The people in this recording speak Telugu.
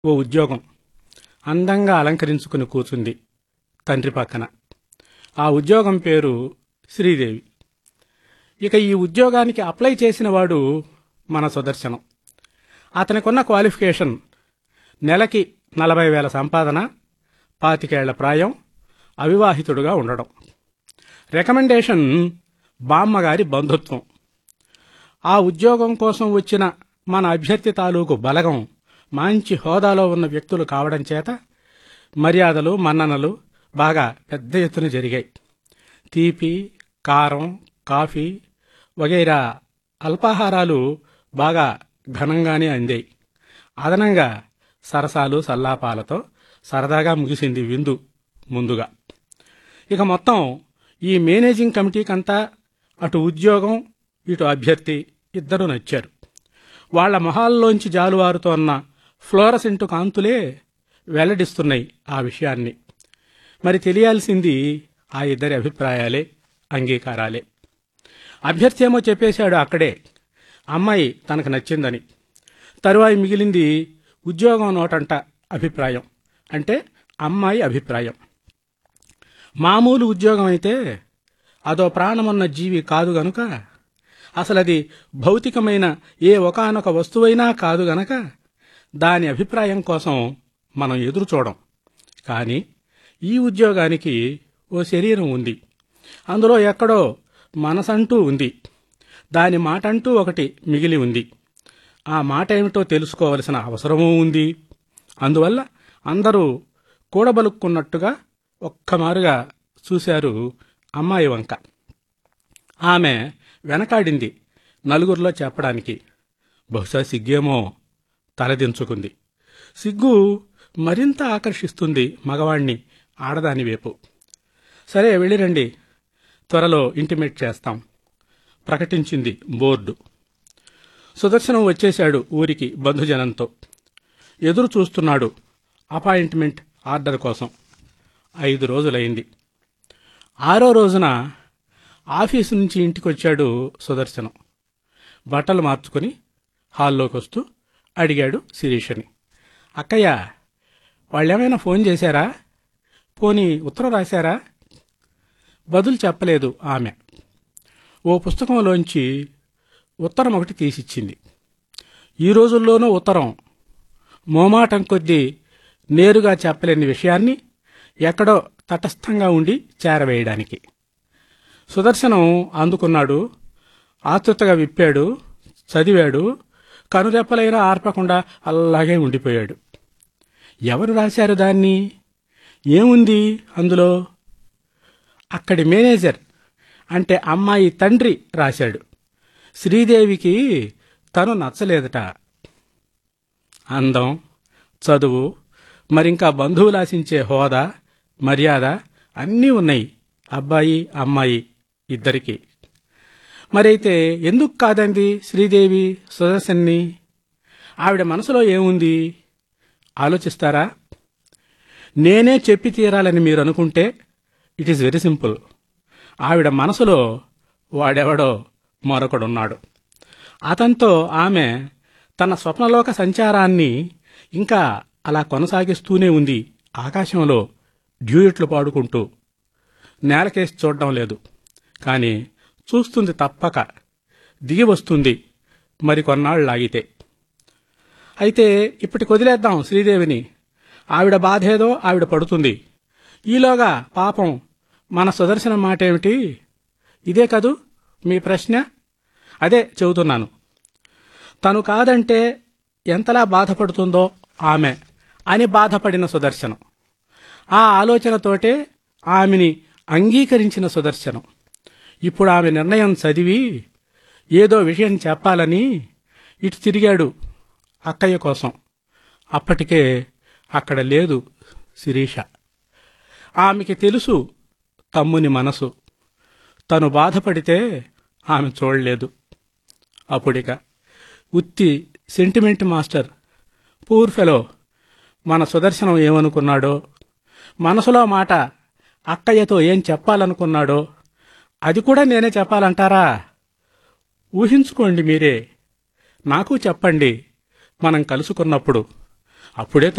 ఓ ఉద్యోగం అందంగా అలంకరించుకుని కూర్చుంది తండ్రి పక్కన ఆ ఉద్యోగం పేరు శ్రీదేవి ఇక ఈ ఉద్యోగానికి అప్లై చేసిన వాడు మన సుదర్శనం అతనికున్న క్వాలిఫికేషన్ నెలకి నలభై వేల సంపాదన పాతికేళ్ల ప్రాయం అవివాహితుడుగా ఉండడం రికమెండేషన్ బామ్మగారి బంధుత్వం ఆ ఉద్యోగం కోసం వచ్చిన మన అభ్యర్థి తాలూకు బలగం మంచి హోదాలో ఉన్న వ్యక్తులు కావడం చేత మర్యాదలు మన్ననలు బాగా పెద్ద ఎత్తున జరిగాయి తీపి కారం కాఫీ వగైరా అల్పాహారాలు బాగా ఘనంగానే అందాయి అదనంగా సరసాలు సల్లాపాలతో సరదాగా ముగిసింది విందు ముందుగా ఇక మొత్తం ఈ మేనేజింగ్ కమిటీకంతా అటు ఉద్యోగం ఇటు అభ్యర్థి ఇద్దరూ నచ్చారు వాళ్ల మొహాల్లోంచి జాలువారుతోన్న ఫ్లోరసెంటు కాంతులే వెల్లడిస్తున్నాయి ఆ విషయాన్ని మరి తెలియాల్సింది ఆ ఇద్దరి అభిప్రాయాలే అంగీకారాలే అభ్యర్థి ఏమో చెప్పేశాడు అక్కడే అమ్మాయి తనకు నచ్చిందని తరువాయి మిగిలింది ఉద్యోగం నోటంట అభిప్రాయం అంటే అమ్మాయి అభిప్రాయం మామూలు ఉద్యోగం అయితే అదో ప్రాణమున్న జీవి కాదు గనుక అసలు అది భౌతికమైన ఏ ఒకానొక వస్తువైనా కాదు గనక దాని అభిప్రాయం కోసం మనం ఎదురు చూడం కానీ ఈ ఉద్యోగానికి ఓ శరీరం ఉంది అందులో ఎక్కడో మనసంటూ ఉంది దాని మాటంటూ ఒకటి మిగిలి ఉంది ఆ మాట ఏమిటో తెలుసుకోవలసిన అవసరమూ ఉంది అందువల్ల అందరూ కూడబలుక్కున్నట్టుగా ఒక్కమారుగా చూశారు అమ్మాయి వంక ఆమె వెనకాడింది నలుగురిలో చెప్పడానికి బహుశా సిగ్గేమో తలదించుకుంది సిగ్గు మరింత ఆకర్షిస్తుంది మగవాణ్ణి ఆడదాని వైపు సరే వెళ్ళిరండి త్వరలో ఇంటిమేట్ చేస్తాం ప్రకటించింది బోర్డు సుదర్శనం వచ్చేశాడు ఊరికి బంధుజనంతో ఎదురు చూస్తున్నాడు అపాయింట్మెంట్ ఆర్డర్ కోసం ఐదు రోజులైంది ఆరో రోజున ఆఫీసు నుంచి ఇంటికొచ్చాడు సుదర్శనం బట్టలు మార్చుకొని హాల్లోకి వస్తూ అడిగాడు శిరీషని అక్కయ్య వాళ్ళేమైనా ఫోన్ చేశారా పోనీ ఉత్తరం రాశారా బదులు చెప్పలేదు ఆమె ఓ పుస్తకంలోంచి ఉత్తరం ఒకటి తీసిచ్చింది ఈ రోజుల్లోనూ ఉత్తరం మోమాటం కొద్దీ నేరుగా చెప్పలేని విషయాన్ని ఎక్కడో తటస్థంగా ఉండి చేరవేయడానికి సుదర్శనం అందుకున్నాడు ఆతృతగా విప్పాడు చదివాడు కనురెప్పలైనా ఆర్పకుండా అలాగే ఉండిపోయాడు ఎవరు రాశారు దాన్ని ఏముంది అందులో అక్కడి మేనేజర్ అంటే అమ్మాయి తండ్రి రాశాడు శ్రీదేవికి తను నచ్చలేదట అందం చదువు మరింకా బంధువులు ఆశించే హోదా మర్యాద అన్నీ ఉన్నాయి అబ్బాయి అమ్మాయి ఇద్దరికి మరైతే ఎందుకు కాదంది శ్రీదేవి సుదర్శన్ని ఆవిడ మనసులో ఏముంది ఆలోచిస్తారా నేనే చెప్పి తీరాలని మీరు అనుకుంటే ఇట్ ఈస్ వెరీ సింపుల్ ఆవిడ మనసులో వాడెవడో మరొకడున్నాడు అతనితో ఆమె తన స్వప్నలోక సంచారాన్ని ఇంకా అలా కొనసాగిస్తూనే ఉంది ఆకాశంలో డ్యూయట్లు పాడుకుంటూ నేలకేసి చూడడం లేదు కానీ చూస్తుంది తప్పక దిగి వస్తుంది మరి కొన్నాళ్ళాగితే అయితే ఇప్పటికి వదిలేద్దాం శ్రీదేవిని ఆవిడ బాధేదో ఆవిడ పడుతుంది ఈలోగా పాపం మన సుదర్శన మాట ఏమిటి ఇదే కదూ మీ ప్రశ్న అదే చెబుతున్నాను తను కాదంటే ఎంతలా బాధపడుతుందో ఆమె అని బాధపడిన సుదర్శనం ఆ ఆలోచనతోటే ఆమెని అంగీకరించిన సుదర్శనం ఇప్పుడు ఆమె నిర్ణయం చదివి ఏదో విషయం చెప్పాలని ఇటు తిరిగాడు అక్కయ్య కోసం అప్పటికే అక్కడ లేదు శిరీష ఆమెకి తెలుసు తమ్ముని మనసు తను బాధపడితే ఆమె చూడలేదు అప్పుడిక ఉత్తి సెంటిమెంట్ మాస్టర్ పూర్ ఫెలో మన సుదర్శనం ఏమనుకున్నాడో మనసులో మాట అక్కయ్యతో ఏం చెప్పాలనుకున్నాడో అది కూడా నేనే చెప్పాలంటారా ఊహించుకోండి మీరే నాకు చెప్పండి మనం కలుసుకున్నప్పుడు అప్పుడే